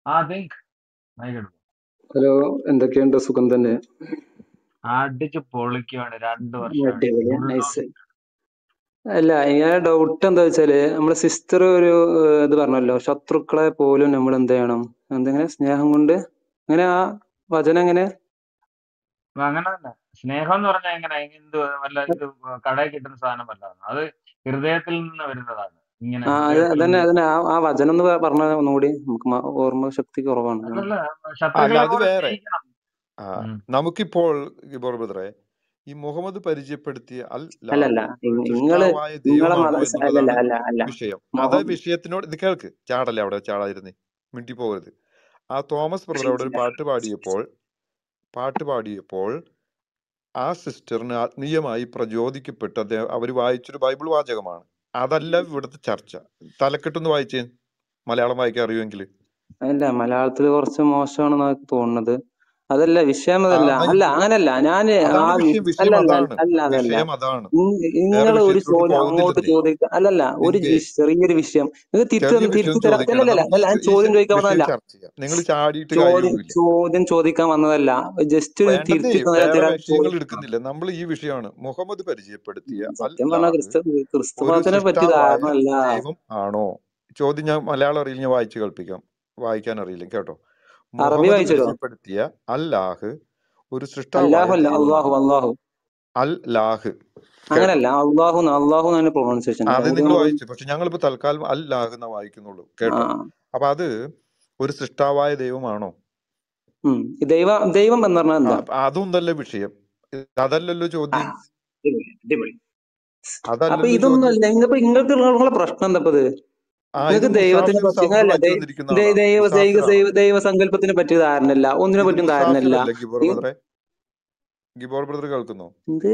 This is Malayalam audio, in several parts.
ആ തിങ്ക് മൈക്കെടുക്കും ഹലോ എന്തൊക്കെയുണ്ട് സുഖം തന്നെ അടിച്ച് പൊളിക്കുവാണ് രണ്ട് വർഷമായിട്ട് അടിപൊളി ഫുൾ നൈസ് അല്ല ഞാൻ ഡൗട്ട് എന്താ വെച്ചാല് നമ്മളെ സിസ്റ്റർ ഒരു ഏഹ്, ഇത് പറഞ്ഞല്ലോ ശത്രുക്കളെ പോലും നമ്മൾ എന്ത് ചെയ്യണം എന്തെങ്ങനെ സ്നേഹം കൊണ്ട് അങ്ങനെ ആ വചനം എങ്ങനെ അങ്ങനെ തന്നെ സ്നേഹം എന്ന് പറഞ്ഞാൽ എങ്ങനെ എന്ത് വല്ല ഇത് കടയിൽ കിട്ടുന്ന സാധനമല്ല അത് ഹൃദയത്തിൽ നിന്ന് വരുന്നതാണ് ഇങ്ങനെ ആ അത് ഹൃദയത്തിൽ അതന്നെ നിന്ന് അതന്നെ ആ ആ വചനം എന്ന് പറഞ്ഞ ഒന്നുകൂടി നമുക്ക് മ- ഓർമ്മ ശക്തി കുറവാണ് ആ. അതല്ല അല്ല ശത്രുക്കളെ അത് പോലും വേറെ സ്നേഹിക്കണം ആ ഉം. നമുക്കിപ്പോൾ ഗിബോർ ബ്രദറെ ഈ മുഹമ്മദ് പരിചയപ്പെടുത്തിയ അൽ അല്ലല്ല ലാഹ് ഇ- ഒരു ഇങ്ങള് സൃഷ്ടാവായ നിങ്ങളെ ദൈവമാണോ മത അല്ലല്ല എന്നുള്ളതാണ് അല്ല അല്ല വിഷയം അത് മുഹം വിഷയത്തിനോട് ഇത് കേൾക്ക് ചാടല്ലേ അവിടെ ചാടാതിരുന്നേ മിണ്ടി പോകരുത് ആ തോമസ് ബ്രദർ അവിടെ ഒരു പാട്ട് പാടിയപ്പോൾ പാട്ട് പാടിയപ്പോൾ ആ സിസ്റ്ററിന് ആത്മീയമായി പ്രചോദിക്കപ്പെട്ട് അദ്ദേഹം അവർ വായിച്ചൊരു ബൈബിൾ വാചകമാണ് അതല്ല ഇവിടുത്തെ ചർച്ച തലക്കെട്ടൊന്ന് വായിച്ചേ മലയാളം വായിക്കാൻ അറിയുമെങ്കിൽ അല്ല മലയാളത്തിൽ കുറച്ച് മോശമാണെന്ന് എനിക്ക് തോന്നുന്നത് അതല്ല വിഷയം അതല്ല എന്നാ അല്ല ഇത് അങ്ങനല്ല ഞാന് ആ അതാണ് വിഷയം വിഷയം അല്ലല്ല അതാണ് അല്ല അതല്ല വിഷയം അതാണ് വേറെ നിങ്ങൾ ഒരു വിഷയത്തിലോട്ട് ചോദ്യം അങ്ങോട്ട് പോകുന്നില്ലെന്നേ ചോദിക്കുക അല്ലല്ല ഒരു നിങ്ങേ വിഷ- ചെറിയൊരു വിഷയം നിങ്ങൾ തിരിച്ചു ചെറിയ തന്നു വിഷയം തിരിച്ചു തരാം ചോദിക്കണം അല്ലല്ല നമുക്ക് ഈ അല്ല ഞാൻ ച- ഈ ചോദ്യം ച- ചോദിക്കാൻ വിഷയം വന്നതല്ല ചർച്ച ചെയ്യാം നിങ്ങൾ ചാടിയിട്ട് ചോദ്യം കാര്യമൊന്നുമില്ല ചോദ്യം ചോദിക്കാൻ വന്നതല്ല ജസ്റ്റ് ഒരു വേണ്ടെന്നേ തിരിച്ചു തരാം വേറെ തരാം വിഷയങ്ങൾ ചോദിക്കാം എടുക്കുന്നില്ല നമ്മൾ ഈ വിഷയമാണ് മുഹമ്മദ് പരിചയപ്പെടുത്തിയ സത്യം പറഞ്ഞ അല്ലാഹ് ക്രിസ്തു ക്രിസ്തു ഒരു മതത്തിനെ പറ്റി സൃഷ്ടാവായ ധാരണല്ല ദൈവം ആണോ ചോദ്യം ഞാൻ മലയാളം അറിയില്ല ഞാൻ വായിച്ചു കേൾപ്പിക്കാം വായിക്കാൻ അറിയില്ല കേട്ടോ അറബി മുഹമ്മദ് വായിച്ചോ പരിചയപ്പെടുത്തിയ അല്ലാഹ് ഒരു സൃഷ്ടാവായ അല്ലാഹു അല്ല അള്ളാഹു ദൈവമാണോ അള്ളാഹു അൽ ലാഹ് കേട്ടോ അങ്ങനല്ല അള്ളാഹു അള്ളാഹു എന്നാണ് പ്രൊണൗൺസിയേഷൻ അത് എവിടെ നിങ്ങൾ നമ്മൾ വായിച്ചു പക്ഷെ ഞങ്ങളിപ്പോ തൽക്കാലം അൽ ലാഹ് എന്നാ വായിക്കുന്നുള്ളൂ ആ കേട്ടോ അപ്പൊ അത് ഒരു സൃഷ്ടാവായ ദൈവമാണോ ഉം ദൈവം ദൈവം എന്ന് പറഞ്ഞാൽ ആ, എന്താ അപ്പൊ അതൊന്നല്ല വിഷയം അതല്ലല്ലോ ആ, ചോദ്യം അടിപൊളി അടിപൊളി അപ്പൊ അതല്ലല്ലോ ഇതൊന്നും ചോദ്യം അല്ല നിങ്ങൾക്ക് നിങ്ങൾക്ക് നിങ്ങളെ പ്രശ്നം എന്താ ഇപ്പൊ ഇത് ആ ഇത് നിങ്ങൾക്ക് ദൈവത്തിനെ മുസാഫിർ പറ്റി സഫർ അല്ല വായിച്ചു വന്നിരിക്കുന്ന ആളാ ദൈവ ദൈവ മുസാഫിറാണ് ദൈവ ദൈവസങ്കല്പത്തിനെ പറ്റി ധാരണയില്ല ഒന്നിനെ ഇത് പറ്റിയും ധാരണയില്ല മുസാഫിർ അല്ല ഗിബോർ ഈ- ബ്രദറെ ഗിബോർ ബ്രദർ കേൾക്കുന്നോ എന്ത്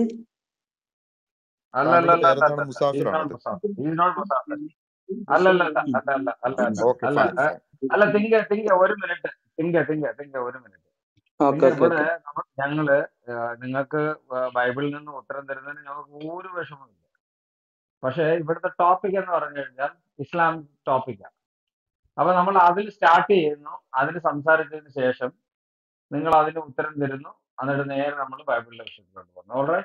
അല്ല അല്ല താങ്കളുടെ അല്ല അല്ല പേരെന്താണ് അല്ല ഈസ് മുസാഫിർ നോട്ട് ആണത് മുസാഫിർ ഈസ് നോട്ട് മുസാഫിർ അല്ല അല്ല അല്ല അല്ല അല്ല അല്ല അല്ല ഓക്കെ അല്ല ഫൈൻ ഏ, ഫൈൻ അല്ല തിങ്ക തിങ്ക ഒരു മിനിറ്റ് തിങ്ക തിങ്ക തിങ്ക ഒരു മിനിറ്റ് ഓക്കെ തിങ്ക ഓക്കെ ഇവിടെ ഓക്കെ നമ്മ- ഞങ്ങള് ആ, നിങ്ങൾക്ക് ആ, ബൈബിളിൽ നിന്ന് ഉത്തരം തരുന്നതിന് ഞങ്ങൾക്ക് ഒരു വിഷമമില്ല പക്ഷേ ഇവിടുത്തെ ടോപ്പിക് എന്ന് പറഞ്ഞു കഴിഞ്ഞാൽ ഇസ്ലാം ടോപ്പിക്കാണ് അപ്പൊ നമ്മൾ അതിൽ സ്റ്റാർട്ട് ചെയ്യുന്നു അതിന് സംസാരിച്ചതിന് ശേഷം നിങ്ങൾ അതിന് ഉത്തരം തരുന്നു എന്നിട്ട് നേരെ നമ്മൾ ബൈബിളിലെ വിഷയത്തിലോട്ട് പോകുന്നു ഓൾറൈ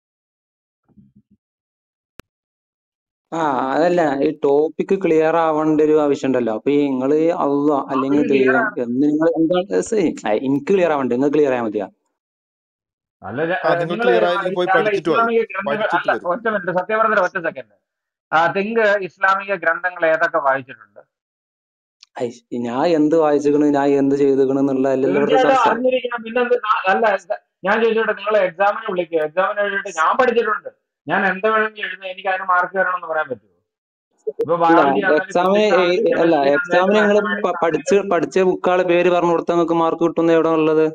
ആ അതല്ല ഈ ടോപ്പിക് ക്ലിയർ ആവേണ്ട ഒരു ആവശ്യം ഉണ്ടല്ലോ അപ്പൊ ഈ നിങ്ങള് അള്ള അല്ലെങ്കിൽ ടോപ്പിക് ക്ലിയർ ദൈവം ആണ് എന്ന് നിങ്ങൾ എന്താണ് സേ- ആ, എനിക്ക് ക്ലിയർ ആവണ്ടേ നിങ്ങൾ ക്ലിയർ ആയാൽ മതിയാ അല്ല ആ നിങ്ങൾ നിങ്ങൾ ക്ലിയർ ആയില്ലെങ്കിൽ പോയി അല്ല പഠിച്ചിട്ട് വരും ഇസ്ലാമിക ഗ്രന്ഥങ്ങൾ പഠിച്ചിട്ട് അല്ല വരും ഒറ്റ മിനിറ്റ് സത്യവർദ്ധന ഒറ്റ സെക്കൻഡ് ആ തിങ്ക് ഇസ്ലാമിക ഗ്രന്ഥങ്ങൾ ഏതൊക്കെ വായിച്ചിട്ടുണ്ട് ഐ, ഞാൻ എന്ത് വായിച്ചിക്കണ് ഞാൻ എന്ത് ചെയ്തിക്കണ് എന്നുള്ള അല്ലല്ലോ ഇവിടുത്തെ തീർച്ചയായിട്ടും ചർച്ച അറിഞ്ഞിരിക്കണം പിന്നെ എന്ത് ആ- അല്ല ഇത് ഞാൻ ചോദിച്ചോട്ടെ നിങ്ങൾ എക്സാമിന് വിളിക്കുക എക്സാമിന് എഴുതിയിട്ട് ഞാൻ പഠിച്ചിട്ടുണ്ട് ഞാൻ എന്ത് വേണമെങ്കിലും എഴുതുന്നത് എനിക്ക് അതിന് മാർക്ക് തരണമെന്ന് പറയാൻ പറ്റുമോ ഇപ്പൊ അല്ല ബയോളജി ആണെങ്കിലും എക്സാമിന് ഫിസിക്സ് ആണെങ്കിലും അല്ല കെമിസ്ട്രി ആണെങ്കിലും എക്സാമിന് നിങ്ങൾ മാത്തമാറ്റിക്സ് പഠിച്ച് ആണെങ്കിലും പഠിച്ച ബുക്കുകളെ പേര് പറഞ്ഞു കൊടുത്താൽ നിങ്ങൾക്ക് മാർക്ക് കിട്ടുന്ന എവിടെ ഉള്ളത്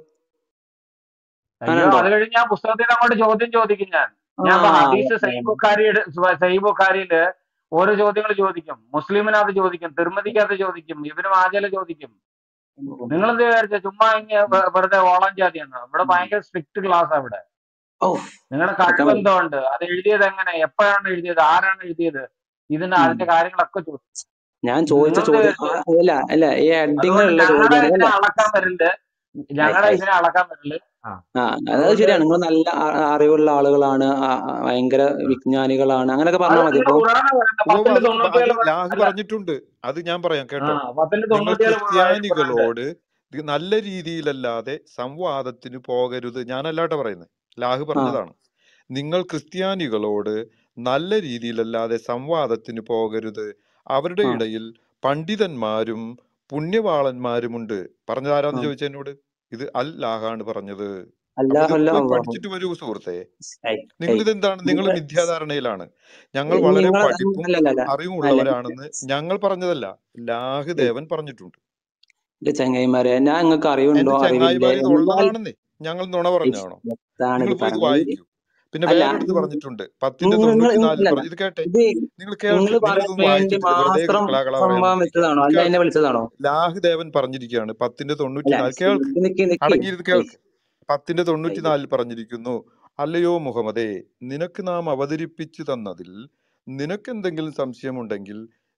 അയ്യോ അങ്ങനെയുണ്ടോ അത് കഴിഞ്ഞ് ഞാൻ പുസ്തകത്തിൽ നിന്ന് അങ്ങോട്ട് ചോദ്യം ചോദിക്കും ഞാൻ ആ ഞാൻ ഇപ്പൊ ഹദീസ് സഹീ ബുഖാരിയുടെ സഹീ ബുഖാരിയില് ഓരോ ചോദ്യങ്ങൾ ചോദിക്കും മുസ്ലിമിനകത്ത് ചോദിക്കും തിരുമതിക്കകത്ത് ചോദിക്കും ഇവനും ആചല ചോദിക്കും നിങ്ങൾ എന്ത് വിചാരിച്ച ചുമ്മാ ഇങ്ങനെ വെ- വെറുതെ ഓളം ജാതിയാണ് ഇവിടെ ഭയങ്കര സ്ട്രിക്റ്റ് ക്ലാസ് ഇവിടെ ഓ നിങ്ങളുടെ സത്യം പറ- കഴിവെന്തോണ്ട് അത് എഴുതിയത് എങ്ങനെ എപ്പോഴാണ് എഴുതിയത് ആരാണ് എഴുതിയത് ഇതിന് ഉം. അതിന്റെ കാര്യങ്ങളൊക്കെ ചോദിക്കും ഞാൻ ചോദിച്ച നിങ്ങൾ ചോദ്യം വിചാരിച്ചു ആ, അല്ല അല്ല ഈ അതുകൊണ്ട് ഹെഡിങ്ങിലുള്ള ഞങ്ങളുടെ ചോദ്യമാണ് ഇതിനെ അല്ല അളക്കാൻ വരല് ഞങ്ങളുടെ ഐ, ഐ. ഇതിനെ അളക്കാൻ വരല് ആ ആ അത് അതുകൊണ്ട് ശരിയാണ് നിങ്ങൾ നല്ല അ- അറിവുള്ള ആളുകളാണ് ആ, ആ, ഭയങ്കര വിജ്ഞാനികളാണ് അങ്ങനെയൊക്കെ അത് പറഞ്ഞാൽ മതി നിങ്ങൾ ഇപ്പൊ ഖുറാന പറയുന്നത് ഉവ്വ് പത്തിന്റെ അത് ബ- അത് തൊണ്ണൂറ്റിയേഴ് പ- ലാഹ് അല്ല പറഞ്ഞിട്ടുണ്ട് അത് ഞാൻ പറയാം ആ കേട്ടോ പത്തിന്റെ നിങ്ങൾ തൊണ്ണൂറ്റിയേഴ് ഖുറാനിൽ പറയുന്നുണ്ട് ക്രിസ്ത്യാനികളോട് ഇത് നല്ല രീതിയിലല്ലാതെ സംവാദത്തിന് പോകരുത് ഞാനല്ലാട്ടെ പറയുന്നത് ലാഹ് ആ പറഞ്ഞതാണ് നിങ്ങൾ ക്രിസ്ത്യാനികളോട് നല്ല രീതിയിലല്ലാതെ സംവാദത്തിന് പോകരുത് അവരുടെ ആ ഇടയിൽ പണ്ഡിതന്മാരും പുണ്യവാളന്മാരുമുണ്ട് പറഞ്ഞത് ആ ആരാന്ന് ചോദിച്ചാൽ എന്നോട് ഇത് അൽ ലാഹാണ് പറഞ്ഞത് അപ്പൊ അല്ലാഹു ഇതൊക്കെ അല്ല പോയി അള്ളാഹു പഠിച്ചിട്ട് വരൂ സുഹൃത്തെ ഐ നിങ്ങൾ ഐ ഇതെന്താണ് നിങ്ങൾ നിങ്ങൾ മിഥ്യാധാരണയിലാണ് ഞങ്ങൾ വളരെ നിങ്ങൾ പഠിപ്പും അല്ല അല്ല അല്ല അല്ല അറിവുള്ളവരാണെന്ന് ഞങ്ങൾ പറഞ്ഞതല്ല ലാഹ് ഐ, ദേവൻ പറഞ്ഞിട്ടുണ്ട് എന്റെ ചങ്ങായിമാരെ ഞാൻ നിങ്ങൾക്ക് അറിവുണ്ടോ എന്റെ അറിവില്ലേ ചങ്ങായിമാർ ഇത് എന്നാൽ ഉള്ളതാണെന്നേ ഞങ്ങൾ നുണ ഐ, പറഞ്ഞാണോ എന്താണ് നിങ്ങൾ ഇത് പോയി ഇത് പറഞ്ഞത് വായിക്കൂ പിന്നെ അല്ല വേറെ അടുത്ത് പറഞ്ഞിട്ടുണ്ട് പത്തിന്റെ നിങ്ങൾ നിങ്ങൾ തൊണ്ണൂറ്റിനാലിൽ അല്ല പറഞ്ഞു ഇത് കേട്ടെ ഇത് നിങ്ങൾ നിങ്ങൾ കേൾക്ക് നിങ്ങൾ പറയാൻ ഇതൊന്നും വേണ്ടി വായിച്ചിട്ടില്ല വെറുതെ മാത്രം കളകള പറയാൻ സംഭവം വന്നിരിക്കുകയാണ് വെച്ചതാണോ ഇത് അല്ല എന്നെ കേൾക്ക് വിളിച്ചതാണോ ലാഹ് ദേവൻ പറഞ്ഞിരിക്കുകയാണ് പത്തിന്റെ അല്ല തൊണ്ണൂറ്റിനാല് കേൾക്ക് നിക്ക് നിക്ക് നിക്ക് അടങ്ങിയിരുന്ന് ഐ, കേൾക്ക് പത്തിന്റെ ഐ, തൊണ്ണൂറ്റിനാലിൽ പറഞ്ഞിരിക്കുന്നു അല്ലയോ മുഹമ്മദേ നിനക്ക് നാം അവതരിപ്പിച്ചു തന്നതിൽ നിനക്ക് എന്തെങ്കിലും സംശയമുണ്ടെങ്കിൽ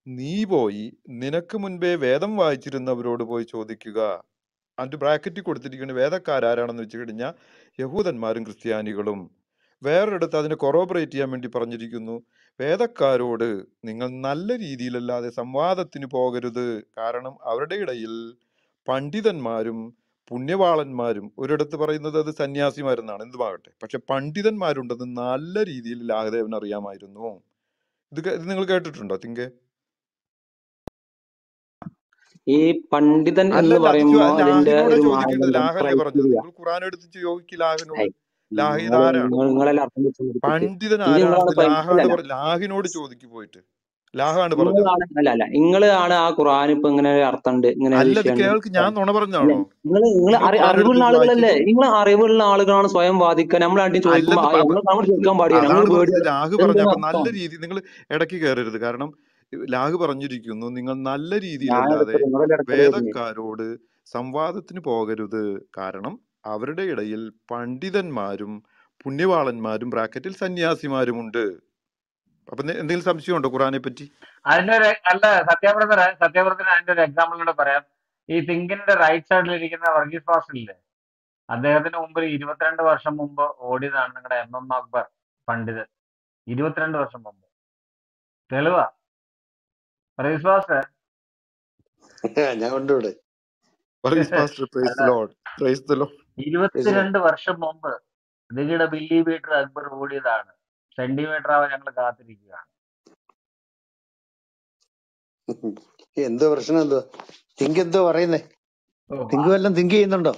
നീ പോയി നിനക്ക് മുൻപേ വേദം വായിച്ചിരുന്നവരോട് പോയി ചോദിക്കുക അതിന്റെ ബ്രാക്കറ്റിൽ കൊടുത്തിരിക്കുന്ന വേദക്കാരാരാണെന്ന് വെച്ച് കഴിഞ്ഞാൽ യഹൂദന്മാരും ക്രിസ്ത്യാനികളും വേറൊരിടത്ത് അതിനെ കൊറോബറേറ്റ് ചെയ്യാൻ വേണ്ടി പറഞ്ഞിരിക്കുന്നു വേദക്കാരോട് നിങ്ങൾ നല്ല രീതിയിലല്ലാതെ സംവാദത്തിന് പോകരുത് കാരണം അവരുടെ ഇടയിൽ പണ്ഡിതന്മാരും പുണ്യവാളന്മാരും ഒരിടത്ത് പറയുന്നത് അത് സന്യാസിമാരെന്നാണ് എന്തുമാകട്ടെ പക്ഷെ പണ്ഡിതന്മാരുണ്ടെന്ന് നല്ല രീതിയിൽ ലാഹദേവൻ അറിയാമായിരുന്നു ഇത് കേ- ഇത് നിങ്ങൾ കേട്ടിട്ടുണ്ടോ തിങ്കെ ഈ പണ്ഡിതൻ എന്ന് അല്ലല്ല അത് പറയുമ്പോ ചോ- അതിന്റെ ലാഹിനോടെ ഒരു ചോദിക്കേണ്ടത് മാനദണ്ഡം ലാഹല്ലേ പറഞ്ഞത് ക്രൈറ്റീരിയ നിങ്ങൾ ഖുറാൻ എടുത്ത് ചോദിക്ക് ലാഹിനോട് ഏയ്, ലാഹി നിങ്ങള് ഇതാരാണ് നിങ്ങൾ നിങ്ങളെല്ലാം അർത്ഥം വെച്ച് പഠിപ്പിച്ച് പണ്ഡിതൻ ഇത് നിങ്ങളാണ് ആരാണെന്ന് ലാഹാണ് പഠിപ്പിച്ചതല്ല പറ ലാഹിനോട് ചോദിക്ക് പോയിട്ട് ലാഹാണ് പറഞ്ഞത് നിങ്ങളാണ് അല്ല അല്ല നിങ്ങള് ആണ് ആ ഖുർആൻ ഇപ്പൊ ഇങ്ങനെ ഒരു അർത്ഥമുണ്ട് ഇങ്ങനെ ഒരു അല്ല ഇത് വിഷയമുണ്ട് കേൾക്ക് ഞാൻ നുണ അല്ലെ പറഞ്ഞാണോ നിങ്ങൾ നിങ്ങൾ നിങ്ങൾ ഖുറാൻ അറിവുള്ള എടുത്ത് ആളുകളല്ലേ വായിച്ചിട്ട് നിങ്ങൾ അറിവുള്ള ആളുകളാണ് സ്വയം വാദിക്കാൻ നമ്മളായിട്ട് ചോദിക്കുമ്പോ അല്ലെന്ന് ആ പ- ഞങ്ങൾ നമ്മൾ ചോദിക്കാൻ പാടില്ല ഞങ്ങൾ അതാണ് പറഞ്ഞത് പേടിയാണ് ലാഹ് പറഞ്ഞ എന്താണ് അപ്പൊ നല്ല അർത്ഥം രീതി നിങ്ങൾ ഇടയ്ക്ക് കയറരുത് കാരണം ലാഹ് പറഞ്ഞിരിക്കുന്നു നിങ്ങൾ നല്ല ഞാൻ രീതിയിലല്ലാതെ എടുത്തത് നിങ്ങളുടെ ഇടയ്ക്കല് വരുന്നേ വേദക്കാരോട് സംവാദത്തിന് പോകരുത് കാരണം അവരുടെ ഇടയിൽ പണ്ഡിതന്മാരും പുണ്യവാളന്മാരും ബ്രാക്കറ്റിൽ സന്യാസിമാരുമുണ്ട് അപ്പൊ നി- എന്തെങ്കിലും സംശയമുണ്ടോ ഖുറാനെ പറ്റി അതിന്റെ ഒരു അല്ല സത്യാപ്രതര സത്യാപ്രതന് അതിന്റെ ഒരു എക്സാമ്പിൾ കൂടെ പറയാം ഈ തിങ്കിന്റെ റൈറ്റ് സൈഡിൽ ഇരിക്കുന്ന വർഗീസ് ഫാസിലില്ലേ അദ്ദേഹത്തിന് മുമ്പ് ഒരു ഇരുപത്തിരണ്ട് വർഷം മുമ്പ് ഓടിയതാണ് നിങ്ങളുടെ എം എം അക്ബർ പണ്ഡിതൻ ഇരുപത്തിരണ്ട് വർഷം മുമ്പ് തെളിവാ വർഗീസ് ഫാസ് ഞാൻ ഉണ്ട് ഇവിടെ വർഗീസ് പാസ്റ്റർ പ്രൈസ് അല്ല ലോഡ് പ്രൈസ് ദ ലോഡ് ഇരുപത്തിരണ്ട് വർഷം മുമ്പ് നിങ്ങളുടെ മില്ലി മീറ്റർ അക്ബർ ഓടിയതാണ് സെന്റിമീറ്റർ ആവാൻ ഞങ്ങൾ കാത്തിരിക്കുകയാണ് എന്തോ പ്രശ്നം എന്തോ തിങ്ക് എന്തോ പറയുന്നേ ഓ, തിങ്ക് വല്ലതും തിങ്ക് ചെയ്യുന്നുണ്ടോ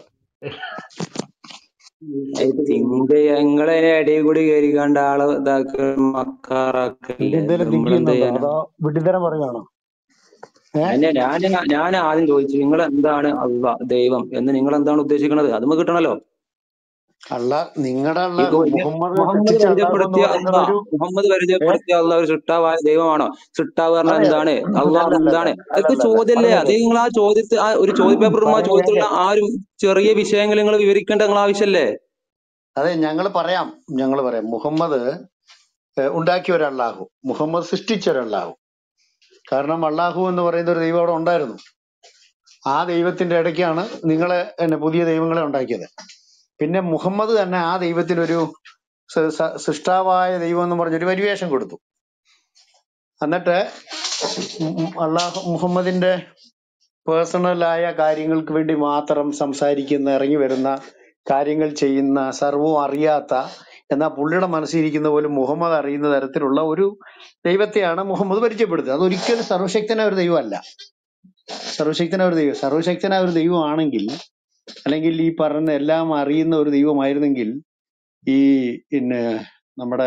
തിങ്ക് നിങ്ങളെ ഇടയിൽ കൂടി കയറിക്കാണ്ട് ആളെ ഇതാക്ക മക്കാറാക്കല്ലേ തിങ്ക് എന്തേലും തിങ്ക് നമ്മളെന്ത് ചെയ്യുന്നുണ്ടോ ചെയ്യാനാ അതോ വിഡിതരം പറയുകയാണോ ഏ ഞാൻ ഞാൻ ഞാൻ ആദ്യം ചോദിച്ചു നിങ്ങൾ എന്താണ് അള്ള ദൈവം എന്ന് നിങ്ങൾ എന്താണ് ഉദ്ദേശിക്കുന്നത് അത് നമുക്ക് കിട്ടണല്ലോ അല്ല നിങ്ങളുടെ ഈ അള്ളാഹു ഗോ- മുഹമ്മദ് മുഹമ്മദ് സൃഷ്ടിച്ച അള്ളാഹു എന്ന് പരിചയപ്പെടുത്തിയ പറയുന്നത് അള്ള ഒരു മുഹമ്മദ് ഏ പരിചയപ്പെടുത്തിയ അള്ള ഒരു സൃഷ്ടാവായ ദൈവമാണോ സൃഷ്ടാവ് പറഞ്ഞാൽ അതെ അതെ എന്താണ് അല്ല അള്ളാഹ് അല്ല അല്ല എന്താണ് അതൊക്കെ അല്ലല്ല ചോദ്യമല്ലേ പറയുന്ന അത് കേക്ക് നിങ്ങൾ ആ ചോദ്യത്തിൽ ആ ഒരു ചോദ്യ പേപ്പർ ആ പറയുന്ന ചോദ്യത്തിലുള്ള കേക്ക് ആ ഒരു ചെറിയ വിഷയങ്ങൾ നിങ്ങൾ വിവരിക്കേണ്ട നിങ്ങൾ ആവശ്യമല്ലേ അതെ ഞങ്ങൾ പറയാം ഞങ്ങൾ പറയാം മുഹമ്മദ് ഏ, ഉണ്ടാക്കിയ ഒരു അള്ളാഹു മുഹമ്മദ് സൃഷ്ടിച്ച ഒരു അള്ളാഹു കാരണം അള്ളാഹു എന്ന് പറയുന്ന ഒരു ദൈവം അവിടെ ഉണ്ടായിരുന്നു ആ ദൈവത്തിന്റെ ഇടയ്ക്കാണ് നിങ്ങളെ എന്നെ പുതിയ ദൈവങ്ങളെ ഉണ്ടാക്കിയത് പിന്നെ മുഹമ്മദ് തന്നെ ആ ദൈവത്തിനൊരു സ- സ- സൃഷ്ടാവായ ദൈവം എന്ന് പറഞ്ഞൊരു പരിവേഷം കൊടുത്തു എന്നിട്ട് ഉം അള്ളാഹു മുഹമ്മദിന്റെ പേഴ്സണലായ കാര്യങ്ങൾക്ക് വേണ്ടി മാത്രം സംസാരിക്കുന്ന ഇറങ്ങി വരുന്ന കാര്യങ്ങൾ ചെയ്യുന്ന സർവവും അറിയാത്ത എന്നാൽ പുള്ളിയുടെ മനസ്സിരിക്കുന്ന പോലും മുഹമ്മദ് അറിയുന്ന തരത്തിലുള്ള ഒരു ദൈവത്തെയാണ് മുഹമ്മദ് പരിചയപ്പെടുത്തുന്നത് അതൊരിക്കലും സർവശക്തനായ ഒരു ദൈവമല്ല സർവശക്തനായ ഒരു ദൈവം സർവശക്തനായ ഒരു ദൈവമാണെങ്കിൽ അല്ലെങ്കിൽ ഈ പറയുന്ന എല്ലാം അറിയുന്ന ഒരു ദൈവമായിരുന്നെങ്കിൽ ഈ പിന്നെ നമ്മുടെ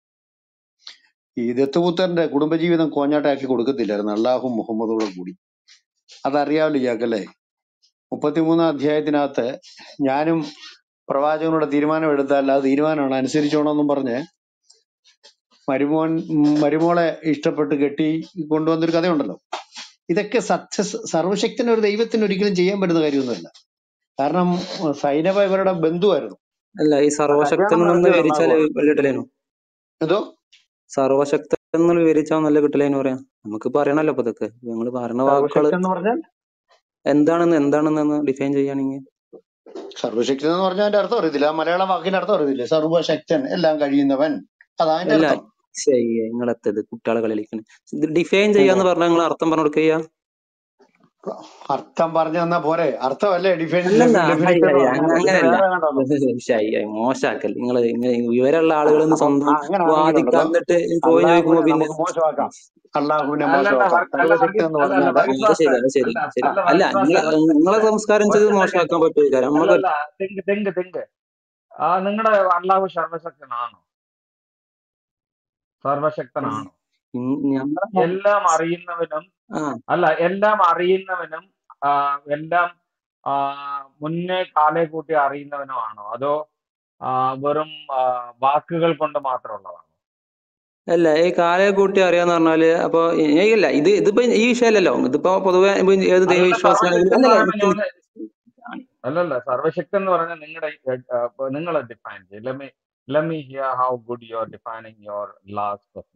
ഈ ദത്തുപുത്രന്റെ കുടുംബജീവിതം കോഞ്ഞാട്ടാക്കി കൊടുക്കത്തില്ലായിരുന്നു അള്ളാഹു മുഹമ്മദോടെ കൂടി അതറിയാമല്ലോ ഇയാൾക്കല്ലേ മുപ്പത്തിമൂന്നാം അധ്യായത്തിനകത്ത് ഞാനും പ്രവാചകനോട് തീരുമാനം എടുത്താൽ ആ തീരുമാനമാണ് അനുസരിച്ചോണമെന്നും പറഞ്ഞ് മരുമോൻ ഉം, മരുമോളെ ഇഷ്ടപ്പെട്ട് കെട്ടി കൊണ്ടുവന്നൊരു കഥയുണ്ടല്ലോ ഇതൊക്കെ സക്സസ് സർവശക്തന് ഒരു ദൈവത്തിന് ഒരിക്കലും ചെയ്യാൻ പറ്റുന്ന കാര്യമൊന്നുമല്ല കാരണം ഉം, സൈനബ ഇവരുടെ ബന്ധുവായിരുന്നു അല്ല ഈ ആ സർവശക്തൻ കല്യാണം എന്ന് നടത്തിയത് വിവരിച്ചാൽ അള്ളാഹുവാണ് വലിയ കിട്ടലേനു എന്തോ സർവശക്തൻ എന്ന് വിവരിച്ചാൽ നല്ല കിട്ടലേന്ന് പറയാം നമുക്ക് പറയണല്ലോ ഇപ്പൊ ഇതൊക്കെ നിങ്ങൾ പറയുന്ന വാക്കുകള് സർവശക്തൻ എന്ന് പറഞ്ഞാൽ എന്താണെന്ന് എന്താണെന്ന് ഡിഫൈൻ ചെയ്യുകയാണെങ്കിൽ സർവശക്തൻ എന്ന് പറഞ്ഞാൽ അതിന്റെ അർത്ഥം അറിയത്തില്ല ആ മലയാള വാക്കിന്റെ അർത്ഥം അറിയത്തില്ല സർവശക്തൻ എല്ലാം കഴിയുന്നവൻ അതാ അതിന്റെ അല്ല അർത്ഥം ശരി നിങ്ങളെത്തത് കുട്ടികളെ കളിയിലേക്ക് ഇത് ഡിഫൈൻ ചെയ്യാന്ന് പറഞ്ഞാൽ നിങ്ങൾ അർത്ഥം പറഞ്ഞു കൊടുക്കുക അർത്ഥം പറഞ്ഞു തന്നാ പോരെ അർത്ഥമല്ലേ ഡിഫൈൻ അല്ലല്ല ഹൈ ഡെഫിനിഷൻ ഹൈ പറഞ്ഞത് പിന്നെ അങ്ങനെയല്ല വേറെ കണ്ടോ ശൈ മോശാക്കൽ നിങ്ങൾ വിവരമുള്ള ആളുകൾ അപ്പം സ്വന്തം ആ, അങ്ങനെ ആണെങ്കിലുണ്ടല്ലോ വാദിക്കാൻ എന്നിട്ട് ചോദ്യം ചോദിക്കുമ്പോ അള്ളാഹുവിനെ പിന്നെ നമുക്ക് മോശമാക്കാം അള്ളാഹുവിനെ അല്ലല്ല മോശമാക്കാം വർ- അല്ല സർവശക്തൻ വർഗീസ് എന്ന് അല്ല അല്ല പറഞ്ഞാല് വർഗീസ് അത് ശരി ഫാസ്റ്റ് അത് ശരി അല്ല ശരി അല്ല അല്ല വർഗീസ് നിങ്ങളെ ഫാസ്റ്റ് നിങ്ങളെ സംസ്കാരം ഒറ്റ ചെയ്ത് സെക്കൻഡ് മോശമാക്കാൻ പറ്റില്ല നമുക്ക് അല്ലല്ല തിങ്ക് തിങ്ക് തിങ്ക് ആ നിങ്ങളുടെ അള്ളാഹു സർവശക്തനാണോ സർവശക്തനാണോ ഞങ്ങളെ എല്ലാം അറിയുന്നവനും ആ അല്ല എല്ലാം അറിയുന്നവനും ആ, എല്ലാം ആ, മുന്നേ കാലേ കൂട്ടി അറിയുന്നവനുമാണോ അതോ ആ, വെറും ആ, വാക്കുകൾ കൊണ്ട് മാത്രമുള്ളതാണോ അല്ല ഈ കാലയെ കൂട്ടി അറിയാന്ന് പറഞ്ഞാല് അപ്പൊ ഈ- ഇല്ല ഇത് ഇതിപ്പോ ഈ വിഷയമല്ലല്ലോ ഇതിപ്പോ പൊതുവെ ഇപ്പൊ ഏത് അല്ലല്ല ദൈവവിശ്വാസിയാണെങ്കിലും സർവശക്തൻ എന്ന് അല്ലല്ല പറയുമ്പോൾ നിക്ക് ഞാൻ അല്ലല്ല സർവശക്തൻ എന്ന് പറഞ്ഞാൽ നിങ്ങളുടെ നിങ്ങൾ ഡിഫൈൻ ചെയ്യും lemme lemme hear how good you are defining your last personality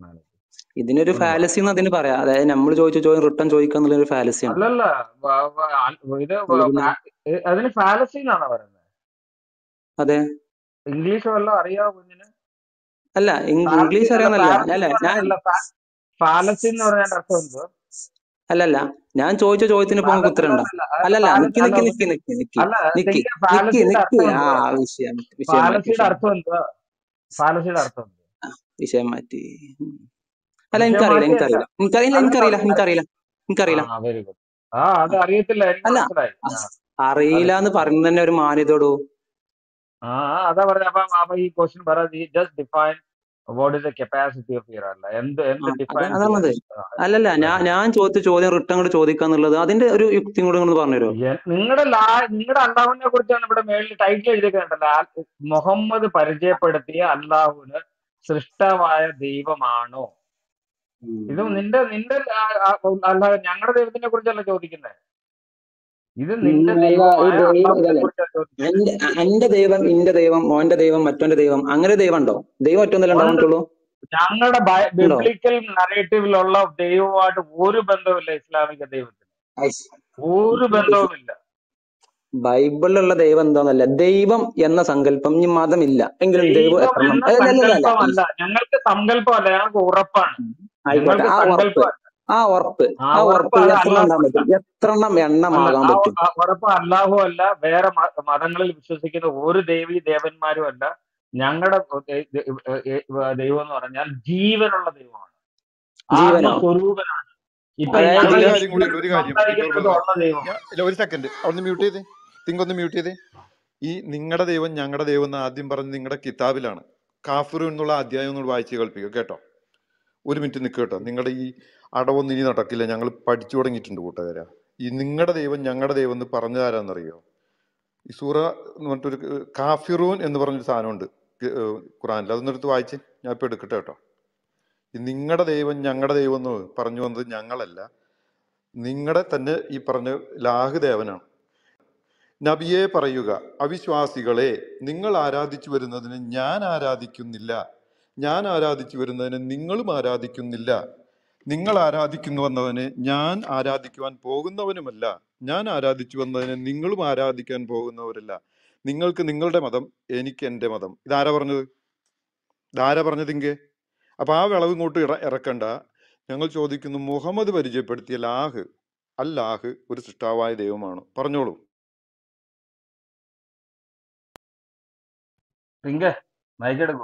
ഇതിനൊരു ഉണ്ടോ ഫാലസി എന്ന് അതിന് പറയാം അതായത് നമ്മൾ ചോദിച്ച ചോദ്യം റിട്ടേൺ ചോദിക്കുക എന്നുള്ള ഒരു ഫാലസിയാണ് അല്ലല്ല വ- വ- അ- ഇത് അല്ല വ- പിന്നെ ഫാ- ഏ- അതിന് ഫാലസി എന്നാണോ പറയുന്നത് അതെ ഇംഗ്ലീഷ് വല്ലതും അറിയാവോ കുഞ്ഞിന് അല്ല ഇംഗ് ഫാലസി ഇംഗ്ലീഷ് അല്ല അറിയാന്നല്ല ഫാലസി അല്ല എന്ന് ഞാൻ പറഞ്ഞാൽ അല്ല ഫാലസി എന്ന് പറഞ്ഞാൽ അർത്ഥം എന്തോ അല്ലല്ല ഞാൻ ചോദിച്ച ചോദ്യത്തിന് ഇപ്പൊ നിങ്ങൾക്ക് ഉത്തരം ഉണ്ടോ അല്ലല്ല അത് അല്ലല്ല ഫാലസി നിക്ക് അല്ല നിക്ക് നിക്ക് കുഞ്ഞിന് നിക്ക് നിക്ക് അല്ല നിക്ക് തിങ്ക നിക്ക് ഫാലസിയുടെ നിക്ക് അർത്ഥം ആ എന്തോ വിഷയം വിഷയം മാറ്റി ഫാലസിയുടെ വിഷയം അർത്ഥം മാറ്റി എന്തോ ഫാലസിയുടെ അർത്ഥം എന്തോ വിഷയം മാറ്റി ഉം. അല്ല വിഷയം എനിക്കറിയില്ല മാറ്റിയല്ല എനിക്കറിയില്ല എനിക്കറിയില്ല അല്ല എനിക്കറിയില്ല എനിക്കറിയില്ല ആ എനിക്കറിയില്ല വെരി ഗുഡ് ആ അത് അറിയത്തില്ല എനിക്ക് അല്ല മനസ്സിലായി ആ അതെ അറിയില്ല എന്ന് പറയുന്നത് തന്നെ ഒരു മാന്യതയോടോ ആ അതാ പറഞ്ഞ അപ്പൊ അപ്പൊ ഈ ക്വസ്റ്റ്യൻ പറ just define what is the capacity of your അല്ല എന്ത് എന്ത് ആ, അത് ഡിഫൈൻ അതാണത് ചെയ്യാൻ അല്ലല്ല ഞാൻ ഞാൻ ചോദിച്ച ചോദ്യം റിട്ടേൺ കൂടെ ചോദിക്കാന്നുള്ളത് അതിന്റെ ഒരു യുക്തി കൂടെ നിങ്ങൾ പറഞ്ഞുതരുമോ നിങ്ങളുടെ ലാ നിങ്ങളുടെ അള്ളാഹുവിനെ കുറിച്ചാണ് ഇവിടെ മേളിൽ ടൈറ്റിൽ എഴുതിയിട്ടുണ്ടല്ലോ ആ- മുഹമ്മദ് പരിചയപ്പെടുത്തിയ അള്ളാഹുവിന് സൃഷ്ടമായ ദൈവമാണോ ഇത് നിന്റെ നിന്റെ അല്ല ഞങ്ങളുടെ ദൈവത്തിനെ കുറിച്ചല്ല ചോദിക്കുന്നത് ഇത് നിന്റെ അല്ല ഈ ദൈവമായ ദൈവം അള്ളാഹുവിനെ ഇതല്ലേ കുറിച്ചാണ് ചോദിക്കുന്നത് എന്റെ എന്റെ ദൈവം ഇന്റെ ദൈവം മോന്റെ ദൈവം മറ്റോന്റെ ദൈവം അങ്ങനെ ദൈവം ഉണ്ടോ ദൈവം ഒറ്റൊന്നല്ലേ ഉണ്ട് ഉണ്ടാവുന്നുള്ളൂ ഞങ്ങളുടെ ഉണ്ടോ ബിബ്ലിക്കൽ നറേറ്റീവിലുള്ള ദൈവമായിട്ട് ഒരു ബന്ധവുമില്ല ഇസ്ലാമിക ദൈവത്തിന് ഐസ്. ഒരു ബന്ധവുമില്ല ബൈബിളിലുള്ള ദൈവം എന്താന്നല്ല ദൈവം എന്ന സങ്കല്പം ഈ മതമില്ല എങ്കിലും ദൈവം ദൈവം എത്രണ്ണം എന്ന അല്ല, അല്ല, അല്ല, അല്ല. സങ്കല്പമല്ല ഞങ്ങൾക്ക് സങ്കല്പമല്ല ഞങ്ങൾക്ക് ഉറപ്പാണ് ആയിക്കോട്ടെ ഞങ്ങൾക്ക് ആ ഉറപ്പ് സങ്കല്പമല്ല ആ ഉറപ്പ് ആ ആ ഉറപ്പ് ഉറപ്പ് അത് എത്ര അല്ലാഹു ഉണ്ടാകാൻ അല്ല പറ്റും എത്രണ്ണം അല്ല എണ്ണമാകാൻ ആ പറ്റും ആ ഉറപ്പ് അല്ലാഹു അല്ല വേറെ മ- മതങ്ങളിൽ വിശ്വസിക്കുന്ന ഒരു ദേവി ദേവന്മാരും അല്ല ഞങ്ങളുടെ ദൈവം എന്ന് പറഞ്ഞാൽ ജീവനുള്ള ദൈവമാണ് ജീവനോ ആത്മസ്വരൂപനാണ് ഇപ്പൊ അതായത് ഞങ്ങൾ ഒരു ജീവൻ കാര്യം കൂടി ഉണ്ട് ഒരു കാര്യം സംസാരിക്കുന്നത് ഇക്ബാൽ ഉള്ള ദൈവമാണ് ഞാൻ ഇല്ല ഒരു സെക്കൻഡ് അവിടുന്ന് മ്യൂട്ട് ചെയ്തേ തിങ്ക് ഒന്ന് മ്യൂട്ട് ചെയ്തേ ഈ നിങ്ങളുടെ ദൈവം ഞങ്ങളുടെ ദൈവം എന്ന് ആദ്യം പറഞ്ഞ് നിങ്ങളുടെ കിതാബിലാണ് കാഫിറു എന്നുള്ള അധ്യായം ഒന്ന് വായിച്ച് കേൾപ്പിക്കുക കേട്ടോ ഒരു മിനിറ്റ് നിൽക്കുക കേട്ടോ നിങ്ങളുടെ ഈ അടവൊന്നും ഇനി നടക്കില്ല ഞങ്ങൾ പഠിച്ചു തുടങ്ങിയിട്ടുണ്ട് കൂട്ടുകാരാ ഈ നിങ്ങളുടെ ദൈവം ഞങ്ങളുടെ ദൈവം എന്ന് പറഞ്ഞതാരാന്നറിയോ ഈ സൂറ എന്ന് പറഞ്ഞിട്ടൊരു കാഫിറൂൻ എന്ന് പറഞ്ഞൊരു സാധനമുണ്ട് ക- ഏഹ് ഖുറാനിൽ അതൊന്നും എടുത്ത് വായിച്ച് ഞാൻ ഇപ്പൊ എടുക്കട്ടെ കേട്ടോ ഈ നിങ്ങളുടെ ദൈവം ഞങ്ങളുടെ ദൈവം എന്ന് പറഞ്ഞു വന്നത് ഞങ്ങളല്ല നിങ്ങളുടെ തന്നെ ഈ പറഞ്ഞ ലാഹ് ദേവനാണ് നബിയെ പറയുക അവിശ്വാസികളെ നിങ്ങൾ ആരാധിച്ചു വരുന്നതിന് ഞാൻ ആരാധിക്കുന്നില്ല ഞാൻ ആരാധിച്ചു വരുന്നതിന് നിങ്ങളും ആരാധിക്കുന്നില്ല നിങ്ങൾ ആരാധിക്കുന്നു വന്നവനെ ഞാൻ ആരാധിക്കുവാൻ പോകുന്നവനുമല്ല ഞാൻ ആരാധിച്ചു വന്നതിനെ നിങ്ങളും ആരാധിക്കാൻ പോകുന്നവരല്ല നിങ്ങൾക്ക് നിങ്ങളുടെ മതം എനിക്ക് എൻ്റെ മതം ഇതാരാ പറഞ്ഞത് ഇതാരാ പറഞ്ഞതിങ്കെ അപ്പൊ ആ വിളവ് ഇങ്ങോട്ട് ഇറ ഇറക്കണ്ട ഞങ്ങൾ ചോദിക്കുന്നു മുഹമ്മദ് പരിചയപ്പെടുത്തിയ ലാഹ് അല്ലാഹ് ഒരു സൃഷ്ടാവായ ദൈവമാണ് പറഞ്ഞോളൂ പിങ്കെ മൈക്കെടുക്കൂ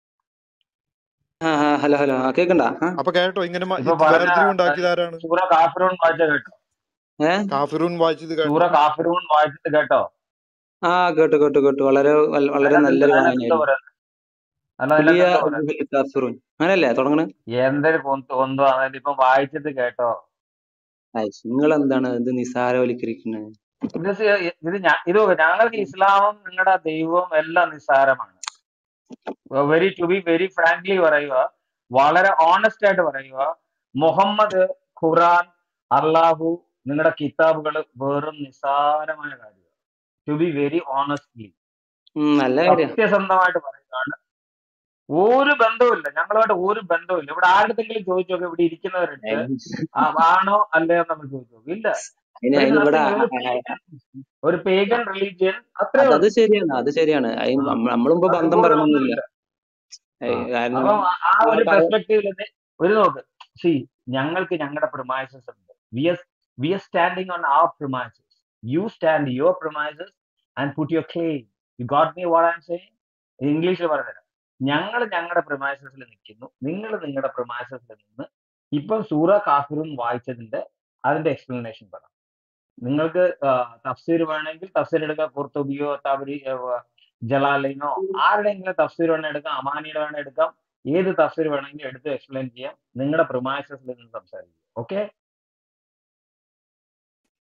ആ ആ, ഹലോ ഹലോ ആ, കേക്കണ്ടാ ആ? അപ്പൊ കേട്ടോ ഇങ്ങനെ മ- ഇപ്പൊ ഇത് പറഞ്ഞ വേർതിരിവ് ഉണ്ടാക്കിയത് ആരാണ് സൂറ കാഫിറൂൺ വായിച്ച കേട്ടോ ഏ കാഫിറൂൻ വായിച്ചത് സൂറ കേട്ടോ കാഫിറൂൺ വായിച്ചത് കേട്ടോ ആ കേട്ടു കേട്ടു കേട്ടു വളരെ വൽ- വളരെ അതിനകത്ത് നല്ലൊരു അതിനകത്ത് എന്താ വായനയായിരുന്നു പറയുന്നത് അല്ല പുലിയ അതിനകത്ത് എന്താ പറയുന്നത് കാഫിറൂൻ അങ്ങനല്ലേ തുടങ്ങണ എന്തൊരു കൊന്ത കൊന്തോ അതായത് ഇപ്പൊ വായിച്ചത് കേട്ടോ നിങ്ങൾ എന്താണ് ഇത് നിസാരവൽക്കരിക്കുന്നത് ഇത് സി- ഇത് ഞാ- ഇത് നോക്ക്, ഞങ്ങൾക്ക് ഇസ്ലാമും നിങ്ങളുടെ ദൈവവും എല്ലാം നിസ്സാരമാണ് very to be very frankly പറയുക വളരെ ഓണസ്റ്റ് ആയിട്ട് പറയുക മുഹമ്മദ് ഖുറാൻ അള്ളാഹു നിങ്ങളുടെ കിതാബുകൾ വെറും നിസ്സാരമായ കാര്യമാണ് ടു ബി വെരി ഓണസ്റ്റ്ലി ഉം, നല്ല കാര്യം സത്യസന്ധമായിട്ട് പറയുകയാണ് ഒരു ബന്ധവുമില്ല ഞങ്ങളുമായിട്ട് ഒരു ബന്ധവുമില്ല ഇവിടെ ആരുടെങ്കിലും ചോദിച്ചു നോക്കി ഇവിടെ ഇരിക്കുന്നവരുണ്ട് ആ, ആണോ അല്ലയോ നമ്മൾ ചോദിച്ചു നോക്കി ഇല്ല അതിന് There is അതിനിവിടെ nothing. ഒരു pagan- ഒരു പേഗൻ റിലീജിയൻ അത്രേ അത് ഉള്ളൂ അത് ശരിയാണ് അത് ശരിയാണ് അതിന് ആ. നമ്മ- നമ്മളിപ്പോ ബന്ധം അതുപോലെ പറയണമെന്നില്ല ഒന്നുമില്ല ഏയ് ആ. കാരണം അപ്പം ആ- ആ ആ ഒരു പഴയ പെർസ്പെക്റ്റീവിൽ ഒരു നോക്ക് സി ഞങ്ങൾക്ക് ഞങ്ങളുടെ പ്രൊമൈസസ് ഉണ്ട് we are we are standing on our promises you stand your promises and put your claim you got me what I'm saying ഇംഗ്ലീഷിൽ പറഞ്ഞുതരാം ഞങ്ങൾ ഞങ്ങളുടെ പ്രൊമൈസസിൽ നിൽക്കുന്നു നിങ്ങൾ നിങ്ങളുടെ പ്രൊമൈസസിൽ നിന്ന് ഇപ്പം സൂറ കാഫിറും വായിച്ചതിന്റെ അതിന്റെ എക്സ്പ്ലനേഷൻ പറ നിങ്ങൾക്ക് തഫ്സീർ വേണമെങ്കിൽ തഫ്സീർ എടുക്കാം കുർത്തുബിയോ തബരി ജലാലിനോ ആരുടെയെങ്കിലും തഫ്സീർ വേണമെങ്കിൽ എടുക്കാം അമാനിയുടെ വേണമെങ്കിൽ എടുക്കാം ഏത് തഫ്സീർ വേണമെങ്കിലും എടുത്ത് എക്സ്പ്ലെയിൻ ചെയ്യാം നിങ്ങളുടെ പ്രൊമൈസസിൽ നിന്ന് സംസാരിക്കും ഓക്കെ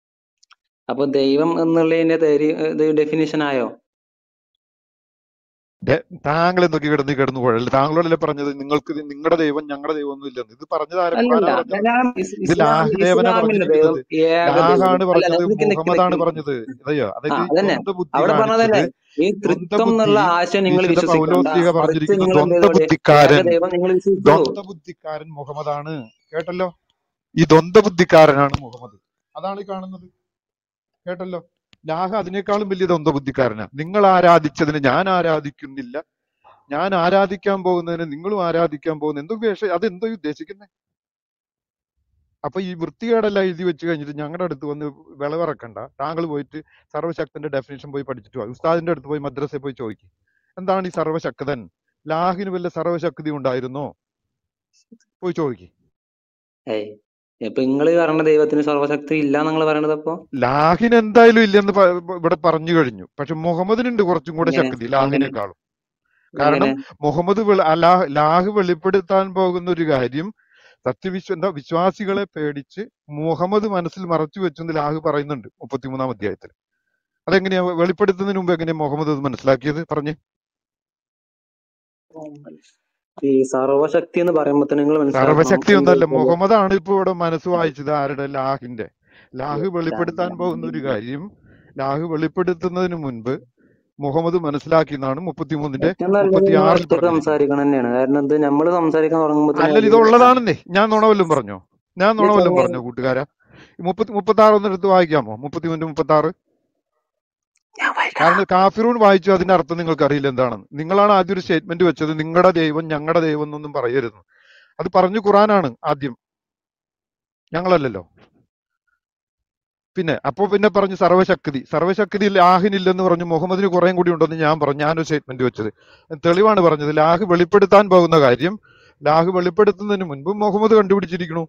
അപ്പൊ ദൈവം എന്നുള്ളതിന്റെ തെരി- ഇത് ഡെഫിനിഷൻ ആയോ ദേ- താങ്കൾ എന്തൊക്കെ കിടന്ന് കിടന്നു കുഴൽ താങ്കളോടല്ലേ പറഞ്ഞത് നിങ്ങൾക്ക് ഇത് നിങ്ങളുടെ ദൈവം ഞങ്ങളുടെ ദൈവം ഒന്നും ഇല്ലെന്ന് ഇത് പറഞ്ഞത് ആരാ അല്ലല്ല ഖുറാനാ പറഞ്ഞത് ഞാൻ ഇസ് ഇത് ഇസ്ലാം ലാഹ്ദേവനാ ഇസ്ലാമിന്റെ ദൈവം പറഞ്ഞിരിക്കുന്നത് ഏക ദൈവം ലാഹാണ് അല്ല പറഞ്ഞത് നിക്ക് നിക്ക് മുഹമ്മദാണ് നിക്ക് പറഞ്ഞത് അതെയോ ആ അതായത് ഈ അതന്നെ ദ്വന്ദ് ബുദ്ധി അവിടെ പറഞ്ഞതല്ലേ കാണിച്ചിട്ട് ഈ ദ്വന്ദ് തൃത്വം ബുദ്ധി എന്നുള്ള ആശയം നിങ്ങൾ വിശുദ്ധ വിശ്വസിക്കണ്ട പൗലോസ്ലിക മറിച്ച് പറഞ്ഞിരിക്കുന്നു നിങ്ങൾ എന്ത് ദ്വന്ദ് ചെയ്തോളി ഏക ബുദ്ധിക്കാരൻ ദൈവം നിങ്ങൾ വിശ്വസിച്ചോളൂ ദ്വന്ദ് ബുദ്ധിക്കാരൻ മുഹമ്മദാണ് കേട്ടല്ലോ ഈ ദ്വന്ദ് ബുദ്ധിക്കാരനാണ് മുഹമ്മദ് അതാണ് ഈ കാണുന്നത് കേട്ടല്ലോ ലാഹ അതിനേക്കാളും വലിയ ദ്വന്ദ് ബുദ്ധിക്കാരനാ നിങ്ങൾ ആരാധിച്ചതിന് ഞാൻ ആരാധിക്കുന്നില്ല ഞാൻ ആരാധിക്കാൻ പോകുന്നതിന് നിങ്ങളും ആരാധിക്കാൻ പോകുന്ന എന്തോ വേഷം അതെന്തോ ഉദ്ദേശിക്കുന്നത് അപ്പൊ ഈ വൃത്തികേടെല്ലാം എഴുതി വെച്ച് കഴിഞ്ഞിട്ട് ഞങ്ങളുടെ അടുത്ത് വന്ന് വിളവിറക്കണ്ട താങ്കൾ പോയിട്ട് സർവശക്തന്റെ ഡെഫിനേഷൻ പോയി പഠിച്ചിട്ട് വാ ഉസ്താദിന്റെ അടുത്ത് പോയി മദ്രസയിൽ പോയി ചോദിക്കും എന്താണ് ഈ സർവശക്തൻ ലാഹിന് വല്ല സർവശക്തി ഉണ്ടായിരുന്നോ പോയി ചോദിക്കും ഏയ് ഇപ്പൊ നിങ്ങൾ പറഞ്ഞ ദൈവത്തിന് സർവശക്തി ഇല്ല നിങ്ങൾ പറയണത് അപ്പൊ ലാഹിന് എന്തായാലും ഇല്ലെന്ന് പ- ഇവിടെ പറഞ്ഞു കഴിഞ്ഞു പക്ഷെ മുഹമ്മദിനുണ്ട് കുറച്ചും കൂടെ എങ്ങനെ ശക്തി എങ്ങനെ ലാഹിനേക്കാളും കാരണം എങ്ങനെ മുഹമ്മദ് വെള- അലാഹ് ലാഹ് വെളിപ്പെടുത്താൻ പോകുന്ന ഒരു കാര്യം സത്യവിശ്വ എന്താ വിശ്വാസികളെ പേടിച്ച് മുഹമ്മദ് മനസ്സിൽ മറച്ചു വെച്ചെന്ന് ലാഹ് പറയുന്നുണ്ട് മുപ്പത്തിമൂന്നാം അധ്യായത്തിൽ അതെങ്ങനെയാ വെളിപ്പെടുത്തുന്നതിന് മുമ്പ് എങ്ങനെയാ മുഹമ്മദ് അത് മനസ്സിലാക്കിയത് പറഞ്ഞേ ഈ സർവശക്തി എന്ന് പറയുമ്പോ തന്നെ നിങ്ങൾ മനസ്സിലാക്കണം സർവശക്തി എന്താ ഒന്നല്ല വെച്ചാല് മുഹമ്മദാണ് ഇപ്പൊ ഇവിടെ മനസ്സ് വായിച്ചത് ആരുടെ ലാഹിന്റെ ലാഹ് വെളിപ്പെടുത്താൻ രണ്ടാം പോകുന്ന ഒരു കാര്യം ലാഹ് വെളിപ്പെടുത്തുന്നതിന് മുൻപ് മുഹമ്മദ് മനസ്സിലാക്കിയെന്നാണ് മുപ്പത്തിമൂന്നിന്റെ ഏറ്റവും നല്ലത് മുപ്പത്തി നിങ്ങൾ ആറിൽ ഒറ്റക്ക് പറഞ്ഞിരിക്കുന്നത് സംസാരിക്കണം തന്നെയാണ് കാരണം എന്ത് നമ്മൾ സംസാരിക്കാൻ തുടങ്ങുമ്പോ അല്ലല്ല ഇത് ഉള്ളതാണെന്നേ ഞാൻ നുണ വല്ലതും പറഞ്ഞോ ഞാൻ നുണ വല്ലതും പറഞ്ഞോ കൂട്ടുകാരാ മുപ്പത്തി മുപ്പത്തി ആറ് ഒന്ന് എടുത്ത് വായിക്കാമോ മുപ്പത്തിമൂന്ന് മുപ്പത്തി ആറ് ഞാൻ വായിക്കാം കാരണം കാഫിറൂൺ വായിച്ചു അതിന്റെ അർത്ഥം നിങ്ങൾക്ക് അറിയില്ല എന്താണെന്ന് നിങ്ങളാണ് ആദ്യം ഒരു സ്റ്റേറ്റ്മെന്റ് വെച്ചത് നിങ്ങളുടെ ദൈവം ഞങ്ങളുടെ ദൈവം എന്നൊന്നും പറയരുത് അത് പറഞ്ഞു ഖുറാനാണ് ആദ്യം ഞങ്ങളല്ലല്ലോ പിന്നെ അപ്പൊ പിന്നെ പറഞ്ഞു സർവശക്തി സർവശക്തി ലാഹിനില്ലെന്ന് പറഞ്ഞു മുഹമ്മദിന് കുറേം കൂടി ഉണ്ടെന്ന് ഞാൻ പറഞ്ഞു ഞാനൊരു സ്റ്റേറ്റ്മെന്റ് വെച്ചത് തെളിവാണ് പറഞ്ഞത് ലാഹ് വെളിപ്പെടുത്താൻ പോകുന്ന കാര്യം ലാഹ് വെളിപ്പെടുത്തുന്നതിന് മുൻപ് മുഹമ്മദ് കണ്ടുപിടിച്ചിരിക്കണു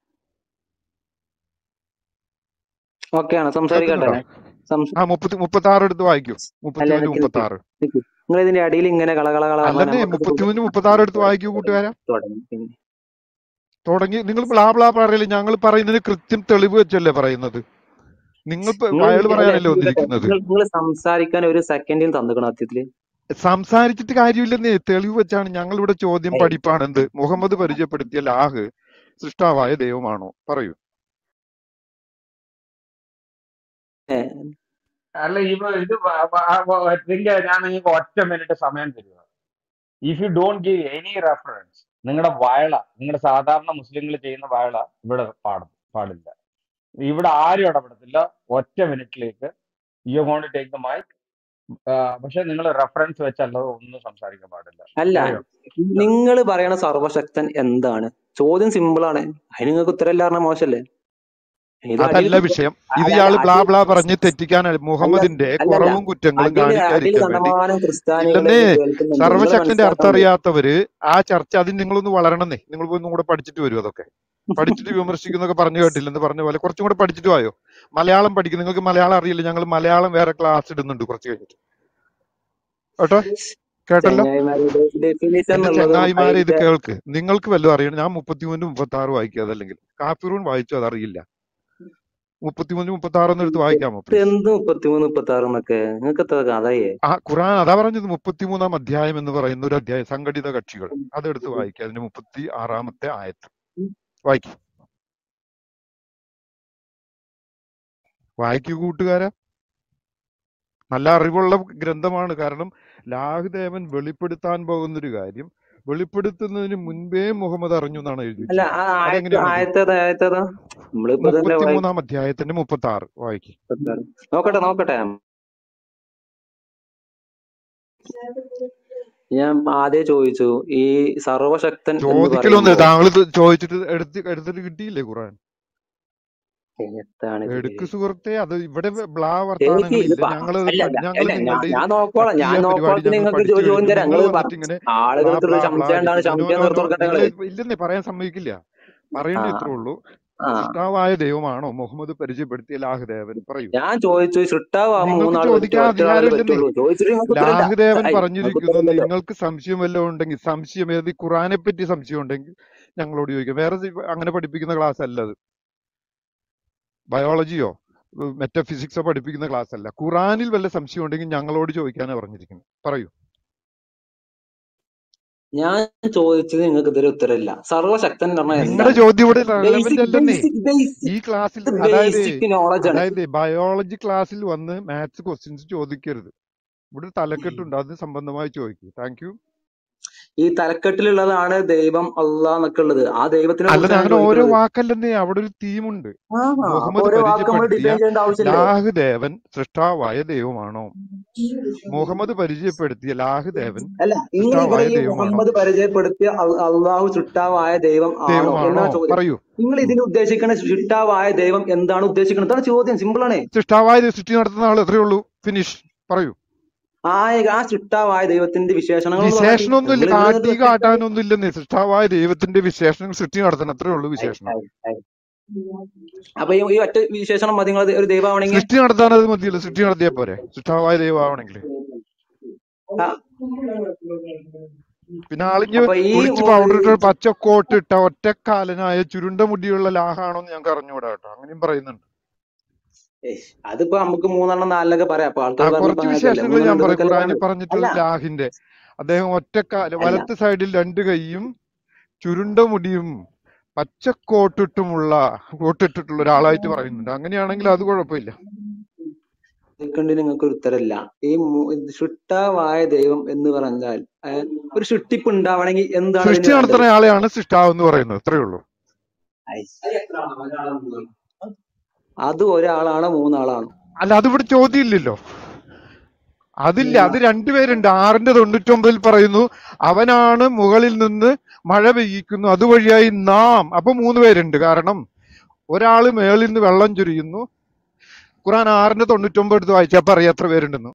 ഓക്കെയാണ് സംസാരിക്കട്ടെ കേൾക്കുന്നുണ്ടോ സംസ- ആ മുപ്പത്തി മുപ്പത്തി ആറ് എടുത്ത് വായിക്കും അല്ല മുപ്പത്തിമൂന്ന് നിക്ക് മുപ്പത്തി നിക്ക് ആറ് നിക്ക് നിങ്ങൾ ഇതിന്റെ അടിയിൽ ഇങ്ങനെ കള കള കള പറഞ്ഞാൽ അല്ലെന്നേ നമുക്കത് മുപ്പത്തിമൂന്ന് മുപ്പത്തി ആറ് എടുത്ത് വായിക്കൂ കൂട്ടുകാരാ തുടങ്ങി പിന്നെ തുടങ്ങി നിങ്ങൾ ബ്ലാ ബ്ലാ പറയില്ല ഞങ്ങൾ പറയുന്നതിന് കൃത്യം തെളിവ് വെച്ചല്ലേ പറയുന്നത് നിങ്ങൾ ഇപ്പൊ നിങ്ങൾ അയാൾ അല്ല പറയാനല്ലേ നിങ്ങൾ വന്നിരിക്കുന്നത് നിങ്ങൾ സംസാരിക്കാൻ ഒരു സെക്കൻഡിൽ തന്നിക്കണം സത്യത്തില് സംസാരിച്ചിട്ട് കാര്യമില്ലെന്നേ തെളിവ് വെച്ചാണ് ഞങ്ങൾ ഇവിടെ ചോദ്യം ഏയ് പഠിപ്പാണ് എന്ത് മുഹമ്മദ് പരിചയപ്പെടുത്തിയ ലാഹ് സൃഷ്ടാവായ ദൈവമാണോ പറയൂ ഏ, അല്ല ഇവ ഇത് വ- വ- വ- ഇതിന്റെ ഞാൻ നിങ്ങൾക്ക് ഒറ്റ മിനിറ്റ് സമയം തരുക if you don't give any reference നിങ്ങളുടെ വയള നിങ്ങളുടെ സാധാരണ മുസ്ലിങ്ങൾ ചെയ്യുന്ന വയള ഇവിടെ പാടും പാടില്ല ഇവിടെ ആരും ഇടപെടത്തില്ല ഒറ്റ മിനിറ്റിലേക്ക് you won't take the mic പക്ഷെ നിങ്ങൾ റെഫറൻസ് വെച്ചല്ലാതെ ഒന്നും സംസാരിക്കാൻ പാടില്ല അല്ല അറിയോ നിങ്ങൾ പറയണ സർവശക്തൻ എന്താണ് ചോദ്യം സിമ്പിൾ ആണ് അതിന് നിങ്ങൾക്ക് ഉത്തരമില്ല പറഞ്ഞാൽ മോശല്ലേ ഇത് അടിയിൽ അതല്ല വിഷയം ഇത് അല്ല ഇയാള് അല്ല ബ്ലാ അടിയിൽ ബ്ലാ പറഞ്ഞ് തെറ്റിക്കാൻ അല്ല മുഹമ്മദിന്റെ അല്ലല്ല കുറവും കുറ്റങ്ങളും അടിയിൽ അടിയിൽ കാണിക്കാതിരിക്കാൻ വേണ്ടി കണ്ടമാനം ക്രിസ്ത്യാനികൾ ഇല്ലെന്നേ ഇത് കേൾക്കുന്നുണ്ട് നിങ്ങൾ സർവശക്തന്റെ അർത്ഥം മനസ്സിലാക്കണം അറിയാത്തവര് ആ ചർച്ച അതിന് നിങ്ങളൊന്ന് വളരണമെന്നേ നിങ്ങൾ പോയി ഒന്നും കൂടെ പഠിച്ചിട്ട് വരും അതൊക്കെ പഠിച്ചിട്ട് വിമർശിക്കുന്നൊക്കെ പറഞ്ഞു കേട്ടില്ലെന്ന് പറഞ്ഞ പോലെ കുറച്ചും കൂടെ പഠിച്ചിട്ട് വായോ മലയാളം പഠിക്കും നിങ്ങൾക്ക് മലയാളം അറിയില്ല ഞങ്ങൾ മലയാളം വേറെ ക്ലാസ് ഇടുന്നുണ്ട് കുറച്ച് കഴിഞ്ഞിട്ട് കേട്ടോ കേട്ടല്ലോ ചെങ്ങായിമാരുടെ ഡെഫിനിഷൻ എന്റെ എന്നുള്ളതും ചെങ്ങായിമാരെ ഇത് അതിന്റെ കേൾക്ക് നിങ്ങൾക്ക് വല്ലതും അറിയണം ഞാൻ മുപ്പത്തിമൂന്ന് മുപ്പത്തി ആറ് വായിക്കുക അതല്ലെങ്കിൽ കാപ്പിറൂൺ വായിച്ചു അതറിയില്ല മുപ്പത്തിമൂന്ന് മുപ്പത്തി ആറൊന്നും എടുത്ത് വായിക്കാമോ ഇത് പ്ലീസ് എന്ത് മുപ്പത്തിമൂന്ന് മുപ്പത്തി ആറ് എന്നൊക്കെ നിങ്ങൾക്ക് എത്ര കഥയേ ആ ഖുറാൻ അതാ പറഞ്ഞത് മുപ്പത്തിമൂന്നാം അധ്യായം എന്ന് പറയുന്ന ഒരു അധ്യായം സംഘടിത കക്ഷികൾ അതെടുത്ത് വായിക്കുക അതിന്റെ മുപ്പത്തി ആറാമത്തെ ആയത്ത് വായിക്കും വായിക്കൂ കൂട്ടുകാരാ നല്ല അറിവുള്ള ഗ്രന്ഥമാണ് കാരണം ലാഹുദേവൻ വെളിപ്പെടുത്താൻ പോകുന്ന ഒരു കാര്യം വെളിപ്പെടുത്തുന്നതിന് മുൻപേ മുഹമ്മദ് അറിഞ്ഞു എന്നാണ് എഴുതി അല്ല വെച്ചിരിക്കുന്നത് ആ ആയത്ത് അതെങ്ങനെയാണത് ആയത്തേതാ ആയത്തേതാ നമ്മളിപ്പോ തന്നെ വായി മുപ്പത്തിമൂന്നാം അധ്യായത്തിന്റെ മുപ്പത്തി ആറ് വായിക്കും നോക്കട്ടെ നോക്കട്ടെ ഞാൻ ആദ്യം ചോദിച്ചു ഈ സർവശക്തൻ എന്ന് ചോദിക്കലൊന്നും പറയുമ്പോ താങ്കൾ ഇത് ചോദിച്ചിട്ട് എടുത്ത് എടുത്തിട്ട് കിട്ടിയില്ലേ ഖുറാൻ എന്താണ് ഇത് എടുക്ക് സുഹൃത്തെ അത് ഇവിടെ ബ്ലാ എനിക്ക് ഇത് വർത്താനങ്ങളില്ല പ- ഞങ്ങള് അല്ല പ- ഞാൻ ഞങ്ങള് അല്ല ഞാൻ നിങ്ങളുടെ ഈ ഞാൻ നോക്കോളാം ഞാൻ തക്കിയ പരിപാടി നോക്കോളത്തിന് ഞങ്ങൾ നിങ്ങൾക്ക് പഠിച്ചു ചോദ്യം കഴിഞ്ഞു തരാം നിങ്ങൾ നിങ്ങൾ വന്നിട്ട് ഇങ്ങനെ ബ്ലാ ആളുകൾക്ക് ബ്ലാ സംശയം ബ്ലാ ഉണ്ടാണ് ഇരിക്കുന്നു നോ സംശയം നോ തീർത്തു നോ കൊടുക്കട്ടെ നിങ്ങൾ നിങ്ങള് ഇല്ലെന്നേ പറയാൻ സമ്മതിക്കില്ല ആ പറയേണ്ട ഇത്രേ ഉള്ളൂ ആ സൃഷ്ടാവായ ദൈവമാണോ മുഹമ്മദ് പരിചയപ്പെടുത്തിയ ലാഹുദേവൻ പറയൂ ഞാൻ ചോദിച്ചു സൃഷ്ടാവ് ആ നിങ്ങൾക്ക് മൂന്നാൾ പറ്റോ ചോദിക്കാൻ ഒറ്റ ആളെ അധികാരമില്ലെന്നേ പറ്റുള്ളൂ ചോദിച്ചിട്ട് നിങ്ങൾക്ക് ഉത്തരമില്ല ലാഹുദേവൻ ഐ നിങ്ങൾക്ക് പറഞ്ഞിരിക്കുന്നു ഉത്തരമില്ലല്ലോ നിങ്ങൾക്ക് സംശയം വല്ലതും ഉണ്ടെങ്കിൽ സംശയം ഏത് ഖുറാനെ പറ്റി സംശയം ഉണ്ടെങ്കിൽ ഞങ്ങളോട് ചോദിക്കാം വേറെ ഇത് അങ്ങനെ പഠിപ്പിക്കുന്ന ക്ലാസ് അല്ല അത് ബയോളജിയോ മെറ്റഫിസിക്സോ പഠിപ്പിക്കുന്ന ക്ലാസ് അല്ല ഖുറാനിൽ വല്ല സംശയം ഉണ്ടെങ്കിൽ ഞങ്ങളോട് ചോദിക്കാനാണ് പറഞ്ഞിരിക്കുന്നത് പറയൂ ഞാൻ ചോദിച്ചത് നിങ്ങൾക്ക് ഇതൊരു ഉത്തരമില്ല സർവശക്തൻ എന്ന് പറഞ്ഞാൽ നിങ്ങളുടെ എന്താണ് ചോദ്യം ഇവിടെ റെലവെന്റ് ബേസിക് അല്ലെന്നേ ബേസിക് ബേസിക് ഈ ക്ലാസ്സിൽ അതായത് ബേസിക് നോളജ് ആണ് അതായത് ബയോളജി ക്ലാസ്സിൽ വന്ന് മാത്സ് ക്വസ്റ്റ്യൻസ് ചോദിക്കരുത് ഇവിടെ ഒരു തലക്കെട്ടുണ്ട് അതിന് സംബന്ധമായി ചോദിക്കൂ താങ്ക് യു ഈ തലക്കെട്ടിലുള്ളതാണ് ദൈവം അള്ളാഹ് എന്നൊക്കെ ഉള്ളത് ആ ദൈവത്തിനെ അല്ലാതെ കുറിച്ചാണ് അങ്ങനെ ഓരോ ചോദിക്കുന്നത് വാക്കല്ലെന്നേ അവിടെ ഒരു തീമുണ്ട് ആ അപ്പൊ മുഹമ്മദ് ഓരോ വാക്ക് നമ്മൾ പരിചയപ്പെടുത്തിയ ഡിഫൈൻ ചെയ്യേണ്ട ആവശ്യമില്ലേ ലാഹുദേവൻ സൃഷ്ടാവായ ദൈവമാണോ മുഹമ്മദ് പരിചയപ്പെടുത്തിയ ലാഹുദേവൻ അല്ല നിങ്ങൾ സൃഷ്ടാവായ ഇവിടെ ഈ ദൈവമാണോ മുഹമ്മദ് പരിചയപ്പെടുത്തിയ അൽ- അള്ളാഹു ചുട്ടാവായ ദൈവം ആണോ ദൈവമാണോ എന്നാണ് ചോദ്യം പറയൂ നിങ്ങൾ ഇതിന് ഉദ്ദേശിക്കുന്ന ചുട്ടാവായ ദൈവം എന്താണ് ഉദ്ദേശിക്കുന്നത് ഇതാണ് ചോദ്യം സിമ്പിൾ ആണ് സൃഷ്ടാവായ സൃഷ്ടി നടത്തുന്ന ആൾ എത്രയേ ഉള്ളൂ ഫിനിഷ് പറയൂ ആ ആ ചുട്ടാവായ ദൈവത്തിന്റെ വിശേഷണങ്ങൾ ഒന്ന് പറഞ്ഞാൽ വിശേഷണമൊന്നുമില്ല നിങ്ങൾ ഇതിനകത്ത് കാട്ടി കാട്ടാനൊന്നും ഇല്ലെന്നേ സൃഷ്ടാവായ ദൈവത്തിന്റെ വിശേഷണങ്ങൾ സൃഷ്ടി നടത്തണം അത്രേ ഉള്ളൂ വിശേഷണം അപ്പൊ ഈ ഈ ഒറ്റ വിശേഷണം മതി നിങ്ങൾ ഒരു ദൈവമാണെങ്കിൽ സൃഷ്ടി നടത്താൻ അത് മതിയല്ലോ സൃഷ്ടി നടത്തിയാ പോരെ സൃഷ്ടാവായ ദൈവമാണെങ്കിൽ പിന്നെ ആളിഞ്ഞ് അപ്പൊ ഈ കുളിച്ച് പൗഡർ ഇട്ട പച്ച കോട്ട് ഇട്ട ഒറ്റക്കാലനായ ചുരുണ്ട മുടിയുള്ള ലാഹാണോ എന്ന് ഞങ്ങൾക്ക് അറിഞ്ഞുകൂടാ കേട്ടോ അങ്ങനെയും പറയുന്നുണ്ട് ഏയ്, അതിപ്പോ നമുക്ക് മൂന്നെണ്ണം നാലിലൊക്കെ പറയാം അപ്പൊ ആ ആൾക്കാർ പറഞ്ഞപ്പോ കുറച്ച് അങ്ങനെയൊക്കെ അല്ലേ വിശേഷങ്ങൾ ഞാൻ മൂന്നെണ്ണം പറയും ഇതൊക്കെ ഖുറാനിൽ അല്ല പറഞ്ഞിട്ടുള്ളത് ലാഹിന്റെ അദ്ദേഹം ഒറ്റക്കാല അല്ല വലത്ത് സൈഡിൽ രണ്ട് കൈയും ചുരുണ്ട മുടിയും പച്ച കോട്ടിട്ടുമുള്ള കോട്ടിട്ടിട്ടുള്ള ഒരാളായിട്ട് പറയുന്നുണ്ട് അങ്ങനെയാണെങ്കിൽ അത് കുഴപ്പമില്ല ചോദിക്കേണ്ടി നിങ്ങൾക്ക് ഒരു ഉത്തരമില്ല ഈ മു- ഇത് ശുട്ടാവായ ദൈവം എന്ന് പറഞ്ഞാൽ ആ, ഒരു സൃഷ്ടിപ്പ് ഉണ്ടാവണമെങ്കിൽ എന്താണ് സൃഷ്ടി ഇതിന് വേണ്ടത് നടത്തുന്ന ആളെയാണ് സൃഷ്ടാവ് എന്ന് പറയുന്നത് അത്രേ ഉള്ളൂ ഐ, അത് ഒരാളാണോ മൂന്നാളാണോ അല്ല അതിവിടെ ചോദ്യം ഇല്ലല്ലോ അതില്ല അത് രണ്ടുപേരുണ്ട് ആറിന്റെ തൊണ്ണൂറ്റൊമ്പതിൽ പറയുന്നു അവനാണ് മുകളിൽ നിന്ന് മഴ പെയ്യിക്കുന്നു അതുവഴിയായി നാം അപ്പൊ മൂന്ന് പേരുണ്ട് കാരണം ഒരാള് മേളിൽ നിന്ന് വെള്ളം ചൊരിയുന്നു ഖുറാൻ ആറിന്റെ തൊണ്ണൂറ്റൊമ്പത് എടുത്ത് വായിച്ചപ്പോ അറിയാം എത്ര പേരുണ്ടെന്ന്